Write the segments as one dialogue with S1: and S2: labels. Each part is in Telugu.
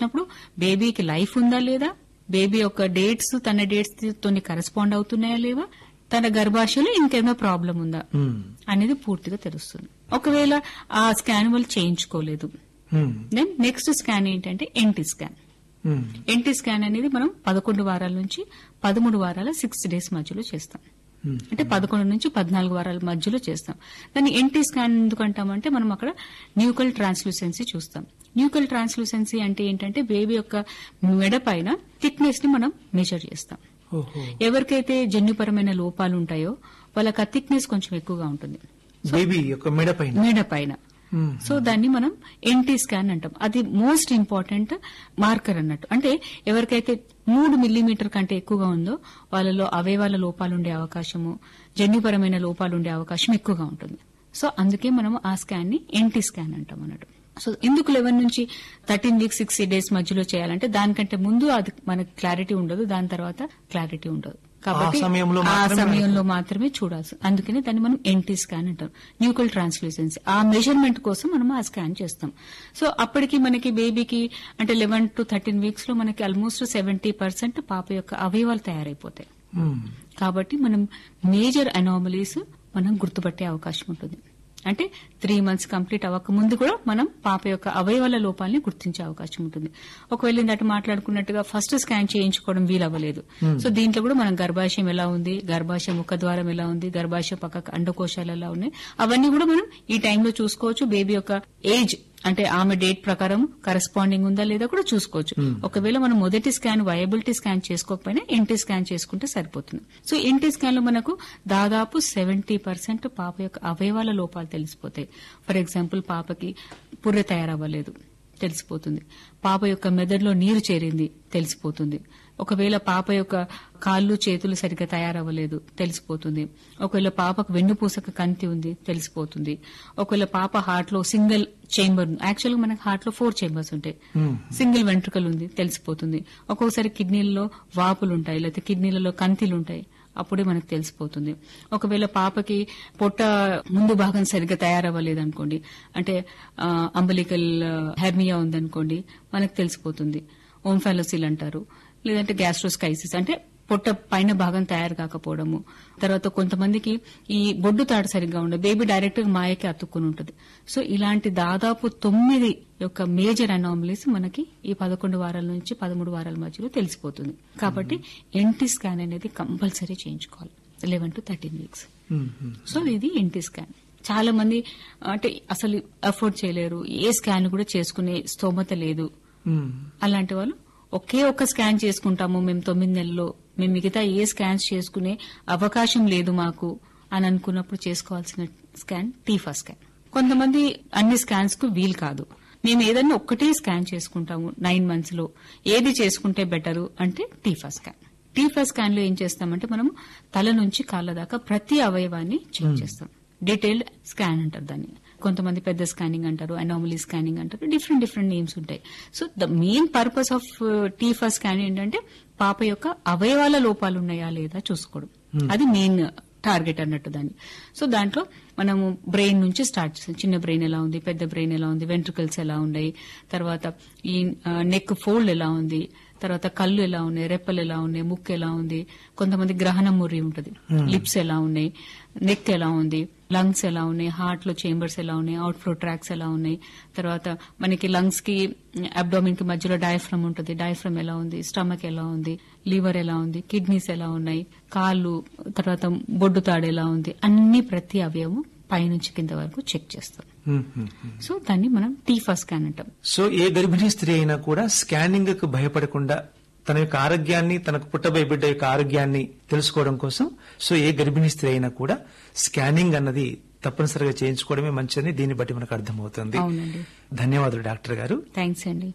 S1: చేసినప్పుడు బేబీకి లైఫ్ ఉందా లేదా బేబీ యొక్క డేట్స్ తన డేట్స్ తోని కరెస్పాండ్ అవుతున్నాయా లేవా తన గర్భాశయంలో ఇంకేమైనా ప్రాబ్లం ఉందా
S2: మ్మ్.
S1: అనేది పూర్తిగా తెలుస్తుంది ఒకవేళ ఆ స్కాన్ వాళ్ళు చేయించుకోలేదు
S2: మ్మ్.
S1: దెన్ నెక్స్ట్ స్కాన్ ఏంటంటే ఎన్టీ స్కాన్
S2: మ్మ్.
S1: ఎన్టీ స్కాన్ అనేది మనం పదకొండు వారాల నుంచి పదమూడు వారాల సిక్స్ డేస్ మధ్యలో చేస్తాం
S2: మ్మ్.
S1: అంటే పదకొండు నుంచి పద్నాలుగు వారాల మధ్యలో చేస్తాం దాన్ని ఎన్టీ స్కాన్ ఎందుకు అంటామంటే మనం అక్కడ న్యూకల్ ట్రాన్స్లూసెన్సీ చూస్తాం న్యూకల్ ట్రాన్స్లూసెన్సీ అంటే ఏంటంటే బేబీ యొక్క మెడ పైన థిక్నెస్ ని మనం మెజర్ చేస్తాం
S2: ఓహో
S1: ఎవరికైతే జన్యుపరమైన లోపాలు ఉంటాయో వాళ్ళకి ఆ థిక్నెస్ కొంచెం ఎక్కువగా ఉంటుంది
S2: బేబీ యొక్క మెడ పైన
S1: మెడ పైన
S2: మ్మ్.
S1: సో దాన్ని మనం ఎన్టీ స్కాన్ అంటాం అది మోస్ట్ ఇంపార్టెంట్ మార్కర్ అన్నట్టు అంటే ఎవరికైతే మూడు మిల్లీమీటర్ కంటే ఎక్కువగా ఉందో వాళ్ళలో అవయవాల లోపాలు ఉండే అవకాశము జన్యుపరమైన లోపాలు ఉండే అవకాశం ఎక్కువగా ఉంటుంది సో అందుకే మనం ఆ స్కాన్ ని ఎన్టీ స్కాన్ అంటాం అన్నట్టు సో ఎందుకు లెవెన్ నుంచి థర్టీన్ వీక్స్ సిక్స్ డేస్ మధ్యలో చేయాలంటే దానికంటే ముందు అది మనకు క్లారిటీ ఉండదు దాని తర్వాత క్లారిటీ ఉండదు కాబట్టి
S2: ఆ సమయంలో
S1: ఆ
S2: మాత్రమే
S1: సమయంలో మాత్రమే చూడాల్సి అందుకని దాన్ని మనం ఎన్టీ స్కాన్ అంటాం న్యూకల్ ట్రాన్స్లూసెన్సీ ఆ మెజర్మెంట్ కోసం మనం ఆ స్కాన్ చేస్తాం సో అప్పటికి మనకి బేబీకి అంటే లెవెన్ టు థర్టీన్ వీక్స్ లో మనకి ఆల్మోస్ట్ సెవెంటీ పర్సెంట్ పాప యొక్క అవయవాలు తయారైపోతాయి
S2: మ్మ్.
S1: కాబట్టి మనం మేజర్ అనామలీస్ మనం గుర్తుపట్టే అవకాశం ఉంటుంది అంటే త్రీ మంత్స్ కంప్లీట్ అవ్వక ముందు కూడా మనం పాప యొక్క అవయవాల లోపాలని గుర్తించే అవకాశం ఉంటుంది ఒకవేళ ఇందాక మాట్లాడుకున్నట్టుగా ఫస్ట్ స్కాన్ చేయించుకోవడం వీలవ్వలేదు సో దీంట్లో కూడా మనం గర్భాశయం ఎలా ఉంది గర్భాశయ ముఖద్వారం ఎలా ఉంది గర్భాశయ పక్క అండకోశాలు ఎలా ఉన్నాయి అవన్నీ కూడా మనం ఈ టైంలో చూసుకోవచ్చు బేబీ యొక్క ఏజ్ అంటే ఆమె డేట్ ప్రకారం కరెస్పాండింగ్ ఉందా లేదా కూడా చూసుకోవచ్చు ఒకవేళ మనం మొదటి స్కాన్ వయబిలిటీ స్కాన్ చేసుకోకపోయినా ఎన్టీ స్కాన్ చేసుకుంటే సరిపోతుంది సో ఎన్టీ స్కాన్ లో మనకు దాదాపు సెవెంటీ పర్సెంట్ పాప యొక్క అవయవాల లోపాలు తెలిసిపోతాయి ఫర్ ఎగ్జాంపుల్ పాపకి పుర్రె తయారవ్వలేదు తెలిసిపోతుంది పాప యొక్క మెదడులో నీరు చేరింది తెలిసిపోతుంది ఒకవేళ పాప యొక్క కాళ్ళు చేతులు సరిగ్గా తయారవ్వలేదు తెలిసిపోతుంది ఒకవేళ పాపకు వెన్నుపూసక కంతి ఉంది తెలిసిపోతుంది ఒకవేళ పాప హార్ట్ లో సింగిల్ చేంబర్ యాక్చువల్ గా మనకి హార్ట్ లో ఫోర్ చేంబర్స్ ఉంటాయి సింగిల్ వెంట్రుకలు ఉంది తెలిసిపోతుంది ఒక్కొక్కసారి కిడ్నీలలో వాపులు ఉంటాయి లేకపోతే కిడ్నీలలో కంతిలు ఉంటాయి అప్పుడే మనకు తెలిసిపోతుంది ఒకవేళ పాపకి పొట్ట ముందు భాగం సరిగ్గా తయారవ్వలేదు అనుకోండి అంటే అంబలికల్ హెర్మియా ఉందనుకోండి మనకు తెలిసిపోతుంది ఓంఫాలసిల్ అంటారు లేదంటే గ్యాస్ట్రోస్కైసిస్ అంటే పొట్ట పైన భాగం తయారు కాకపోవడము తర్వాత కొంతమందికి ఈ బొడ్డు తాడు సరిగ్గా ఉండదు బేబీ డైరెక్ట్ గా మాయకి అతుక్కుని ఉంటుంది సో ఇలాంటి దాదాపు తొమ్మిది యొక్క మేజర్ అనామలీస్ మనకి ఈ పదకొండు వారాల నుంచి పదమూడు వారాల మధ్యలో తెలిసిపోతుంది కాబట్టి ఎన్టీ స్కాన్ అనేది కంపల్సరీ చేయించుకోవాలి లెవెన్ టు థర్టీన్ వీక్స్
S2: మ్మ్. మ్మ్.
S1: సో ఇది ఎన్టీ స్కాన్ చాలా మంది అంటే అసలు అఫోర్డ్ చేయలేరు ఏ స్కాన్ కూడా చేసుకునే స్తోమత లేదు
S2: మ్మ్.
S1: అలాంటి వాళ్ళు ఒకే ఒక్క స్కాన్ చేసుకుంటాము మేము తొమ్మిది నెలల్లో మేము మిగతా ఏ స్కాన్స్ చేసుకునే అవకాశం లేదు మాకు అని అనుకున్నప్పుడు చేసుకోవాల్సిన స్కాన్ టీఫా స్కాన్ కొంతమంది అన్ని స్కాన్స్ కు వీలు కాదు మేము ఏదన్నా ఒక్కటే స్కాన్ చేసుకుంటాము నైన్ మంత్స్ లో ఏది చేసుకుంటే బెటరు అంటే టీఫా స్కాన్ టీఫా స్కాన్ లో ఏం చేస్తామంటే మనం తల నుంచి కాళ్ళ దాకా ప్రతి అవయవాన్ని చెక్ చేస్తాం డీటెయిల్డ్ స్కాన్ అంటారు దాన్ని కొంతమంది పెద్ద స్కానింగ్ అంటారు అనామలీ స్కానింగ్ అంటారు డిఫరెంట్ డిఫరెంట్ నేమ్స్ ఉంటాయి so the main purpose of TIFFA scan ఏంటంటే పాప యొక్క అవయవాల లోపాలు ఉన్నాయా లేదా చూసుకోవడం అది మెయిన్ టార్గెట్ అన్నట్టు దాన్ని సో దాంట్లో మనము బ్రెయిన్ నుంచి స్టార్ట్ చేస్తాం చిన్న బ్రెయిన్ ఎలా ఉంది పెద్ద బ్రెయిన్ ఎలా ఉంది వెంట్రుకల్స్ ఎలా ఉన్నాయి తర్వాత ఈ నెక్ ఫోల్డ్ ఎలా ఉంది తర్వాత కళ్ళు ఎలా ఉన్నాయి రెప్పలు ఎలా ఉన్నాయి ముక్కు ఎలా ఉంది కొంతమంది గ్రహణం మురి ఉంటుంది లిప్స్ ఎలా ఉన్నాయి నెక్ ఎలా ఉంది లంగ్స్ ఎలా ఉన్నాయి హార్ట్ లో చేంబర్స్ ఎలా ఉన్నాయి అవుట్ ఫ్లో ట్రాక్స్ ఎలా ఉన్నాయి తర్వాత మనకి లంగ్స్ కి అబ్డోమిన్ కి మధ్యలో డయాఫ్రమ్ ఉంటుంది డయాఫ్రమ్ ఎలా ఉంది స్టమక్ ఎలా ఉంది లివర్ ఎలా ఉంది కిడ్నీస్ ఎలా ఉన్నాయి కాళ్ళు తర్వాత బొడ్డు తాడు ఎలా ఉంది అన్ని ప్రతి అవయవం పైనుంచి కింద వరకు చెక్ చేస్తాం
S2: మ్మ్. మ్మ్. మ్మ్.
S1: సో దాన్ని మనం టీఫా స్కాన్ అంటాం
S2: సో ఏ గర్భిణీ స్త్రీ అయినా కూడా స్కానింగ్ కు భయపడకుండా తన యొక్క ఆరోగ్యాన్ని తనకు పుట్టబోయే బిడ్డ యొక్క ఆరోగ్యాన్ని తెలుసుకోవడం కోసం సో ఏ గర్భిణీ స్త్రీ అయినా కూడా స్కానింగ్ అన్నది తప్పనిసరిగా చేయించుకోవడమే మంచిదని దీన్ని బట్టి మనకు అర్థమవుతుంది
S1: అవునండి
S2: ధన్యవాదాలు డాక్టర్ గారు
S1: థ్యాంక్స్ అండి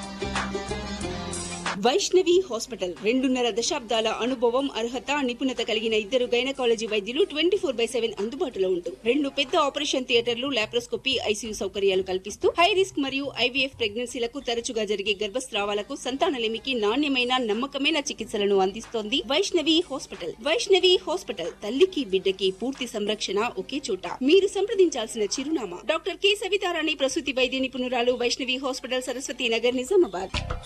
S3: వైష్ణవి హాస్పిటల్ రెండున్నర దశాబ్దాల అనుభవం అర్హత నిపుణత కలిగిన ఇద్దరు గైనకాలజీ వైద్యులు ట్వంటీ ఫోర్ బై సెవెన్ అందుబాటులో ఉంటూ రెండు పెద్ద ఆపరేషన్ థియేటర్లు లాప్రోస్కోపీ ఐసీయూ సౌకర్యాలు కల్పిస్తూ హై రిస్క్ మరియు ఐవీఎఫ్ ప్రెగ్నెన్సీలకు తరచుగా జరిగే గర్భస్రావాలకు సంతానలేమికి నాణ్యమైన నమ్మకమైన చికిత్సలను అందిస్తోంది వైష్ణవి హాస్పిటల్ వైష్ణవి హాస్పిటల్ తల్లికి బిడ్డకి పూర్తి సంరక్షణ ఒకే చోట మీరు సంప్రదించాల్సిన చిరునామా డాక్టర్ కె సవితారాణి ప్రసూతి వైద్య నిపుణురాలు వైష్ణవి హాస్పిటల్ సరస్వతి నగర్ నిజామాబాద్